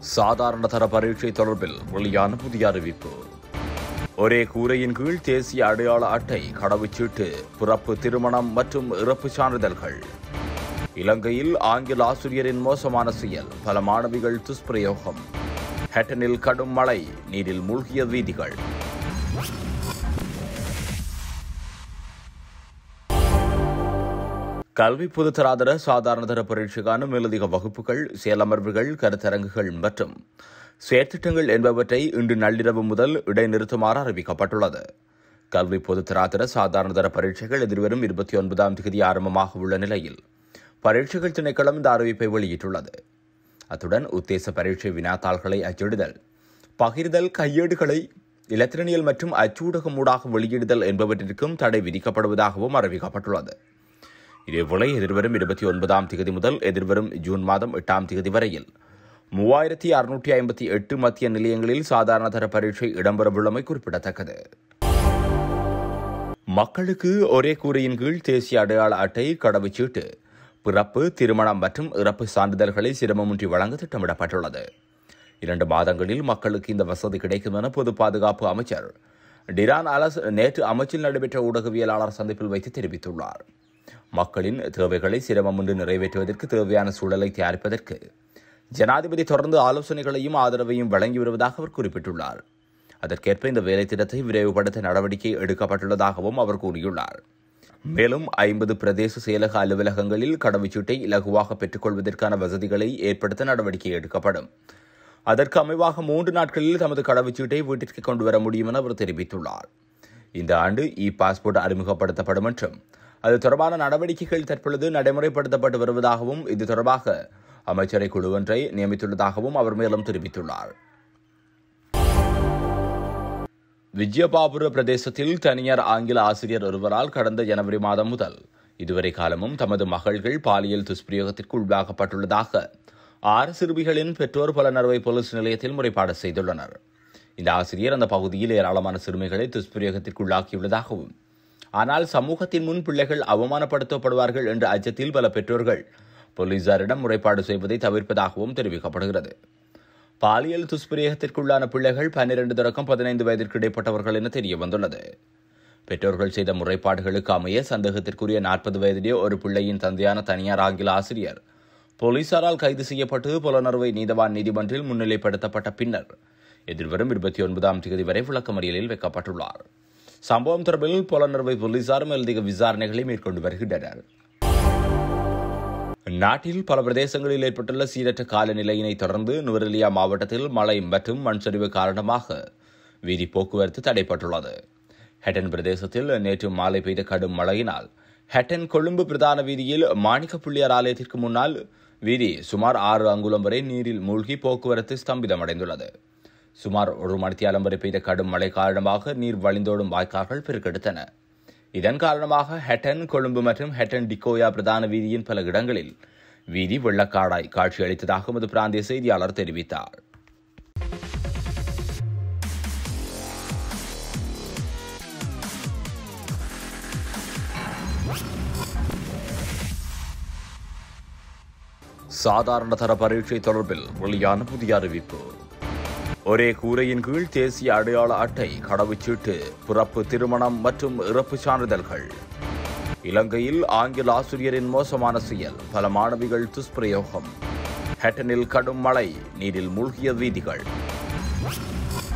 சாதாரண தர பரீட்சை தொடர்பில் வெளியான புதிய அறிவிப்பு ஒரே கூரையின் கீழ் தேசிய அடையாள அட்டை கடவுச்சீட்டு பிறப்பு திருமணம் மற்றும் இறப்பு சான்றிதழ்கள் இலங்கையில் ஆங்கில ஆசிரியரின் மோசமான செயல் பல மாணவிகள் துஷ்பிரயோகம் ஹெட்டனில் கடும் மழை நீரில் மூழ்கிய வீதிகள் கல்வி பொதுத்தராதர சாதாரண தர பரீட்சைக்கான மேலதிக வகுப்புகள் செயலமர்வுகள் கருத்தரங்குகள் மற்றும் செயற்திட்டங்கள் என்பவற்றை இன்று நள்ளிரவு முதல் இடைநிறுத்துமாறு அறிவிக்கப்பட்டுள்ளது கல்வி பொதுத்தராதர சாதாரண தர பரீட்சைகள் எதிர்வரும் இருபத்தி ஒன்பதாம் தேதி ஆரம்பமாக உள்ள நிலையில் பரீட்சைகள் திணைக்களம் இந்த அறிவிப்பை வெளியிட்டுள்ளது அத்துடன் உத்தேச பரீட்சை வினாத்தாள்களை அச்சிடுதல் பகிர்தல் கையேடுகளை இலத்திரனியல் மற்றும் அச்சூடகம் ஊடாக வெளியிடுதல் என்பவற்றிற்கும் தடை விதிக்கப்படுவதாகவும் அறிவிக்கப்பட்டுள்ளது இதேபோல எதிர்வரும் இருபத்தி ஒன்பதாம் தேதி முதல் எதிர்வரும் ஜூன் மாதம் எட்டாம் தேதி வரையில் மூவாயிரத்தி அறுநூற்றி ஐம்பத்தி எட்டு மத்திய நிலையங்களில் சாதாரண தர பரீட்சை இடம்பெறவுள்ளமை குறிப்பிடத்தக்கது மக்களுக்கு ஒரே கூரையின் கீழ் தேசிய அடையாள அட்டை கடவுச்சீட்டு பிறப்பு திருமணம் மற்றும் இறப்பு சான்றிதழ்களை சிரமமின்றி வழங்க திட்டமிடப்பட்டுள்ளது இரண்டு மாதங்களில் மக்களுக்கு இந்த வசதி கிடைக்கும் என பொது பாதுகாப்பு அமைச்சர் டிரான் அலஸ் நேற்று அமைச்சில் நடைபெற்ற ஊடகவியலாளர் சந்திப்பில் வைத்து தெரிவித்துள்ளார் மக்களின் தேவைகளை சிரமமின்றி நிறைவேற்றுவதற்கு தேவையான சூழலை தயாரிப்பதற்கு ஜனாதிபதி தொடர்ந்து ஆலோசனைகளையும் ஆதரவையும் வழங்கி வருவதாக அவர் குறிப்பிட்டுள்ளார் அதற்கேற்ப இந்த வேலை திட்டத்தை விரைவுபடுத்த நடவடிக்கை எடுக்கப்பட்டுள்ளதாகவும் அவர் கூறியுள்ளார் மேலும் ஐம்பது பிரதேச செயலக அலுவலகங்களில் கடவுச்சீட்டை இலகுவாக பெற்றுக்கொள்வதற்கான வசதிகளை ஏற்படுத்த நடவடிக்கை எடுக்கப்படும் அதற்கு அமைவாக மூன்று நாட்களில் தமது கடவுச்சீட்டை வீட்டிற்கு கொண்டு வர முடியும் என அவர் தெரிவித்துள்ளார் இந்த ஆண்டு இ பாஸ்போர்ட் அறிமுகப்படுத்தப்படும் என்றும் அது தொடர்பான நடவடிக்கைகள் தற்பொழுது நடைமுறைப்படுத்தப்பட்டு வருவதாகவும் இது தொடர்பாக அமைச்சரை குழு ஒன்றை நியமித்துள்ளதாகவும் அவர் மேலும் தெரிவித்துள்ளார் விஜயபாபுர பிரதேசத்தில் தனியார் ஆங்கில ஆசிரியர் ஒருவரால் கடந்த ஜனவரி மாதம் முதல் இதுவரை காலமும் தமது மகள்கள் பாலியல் துஷ்பிரயோகத்திற்கு உள்ளாக்கப்பட்டுள்ளதாக ஆறு சிறுமிகளின் பெற்றோர் புலனறுவை போலீஸ் நிலையத்தில் முறைப்பாடு செய்துள்ளனர் இந்த ஆசிரியர் அந்த பகுதியில் ஏராளமான சிறுமிகளை துஷ்பிரயோகத்திற்குள்ளாக்கியுள்ளதாகவும் ஆனால் சமூகத்தின் முன் பிள்ளைகள் அவமானப்படுத்தப்படுவார்கள் என்ற அச்சத்தில் பல பெற்றோர்கள் போலீசாரிடம் முறைப்பாடு செய்வதை தவிர்ப்பதாகவும் தெரிவிக்கப்படுகிறது பாலியல் துஷ்பிரயோகத்திற்குள்ளான பிள்ளைகள் பன்னிரண்டு தொடக்கம் பதினைந்து வயதிற்கு இடைப்பட்டவர்கள் என தெரிய வந்துள்ளது பெற்றோர்கள் செய்த முறைப்பாடுகளுக்கு அமைய சந்தேகத்திற்குரிய நாற்பது வயதிலே ஒரு பிள்ளையின் தந்தையான தனியார் ஆங்கில ஆசிரியர் போலீசாரால் கைது செய்யப்பட்டு புலனறுவை நீதவான் நீதிமன்றில் முன்னிலைப்படுத்தப்பட்ட பின்னர் எதிர்வரும் இருபத்தி ஒன்பதாம் தேதி வரை விளக்கமறியலில் வைக்கப்பட்டுள்ளார் சம்பவம் தொடர்பில் புலனறுவை போலீசார் மேலதிக விசாரணைகளை மேற்கொண்டு வருகின்றனர் நாட்டில் பல பிரதேசங்களில் ஏற்பட்டுள்ள சீரற்ற காலநிலையினை தொடர்ந்து நுவரெலியா மாவட்டத்தில் மழை மற்றும் மண் சரிவு காரணமாக வீதி போக்குவரத்து தடைப்பட்டுள்ளது ஹெட்டன் பிரதேசத்தில் நேற்று மாலை பெய்த கடும் மழையினால் ஹெட்டன் கொழும்பு பிரதான வீதியில் மாணிக்க புள்ளியார் ஆலயத்திற்கு முன்னால் வீதி சுமார் ஆறு அங்குலம் வரை நீரில் மூழ்கி போக்குவரத்து ஸ்தம்பிதமடைந்துள்ளது சுமார் ஒரு மணித்தியாலம் வரை பெய்த கடும் மழை காரணமாக நீர் வழிந்தோடும் வாய்க்கால்கள் பெருக்கெடுத்தன இதன் காரணமாக ஹெட்டன் கொழும்பு மற்றும் ஹெட்டன் டிக்கோயா பிரதான வீதியின் பல இடங்களில் வீதி வெள்ளக்காடாய் காட்சியளித்ததாக எமது பிராந்திய செய்தியாளர் தெரிவித்தார் சாதாரண தர பரீட்சை தொடர்பில் வெளியான புதிய அறிவிப்பு ஒரே கூரையின் கீழ் தேசிய அடையாள அட்டை கடவுச்சீட்டு பிறப்பு திருமணம் மற்றும் இறப்பு சான்றிதழ்கள் இலங்கையில் ஆங்கில ஆசிரியரின் மோசமான செயல் பல மாணவிகள் துஷ்பிரயோகம் ஹெட்டனில் கடும் மழை நீரில் மூழ்கிய வீதிகள்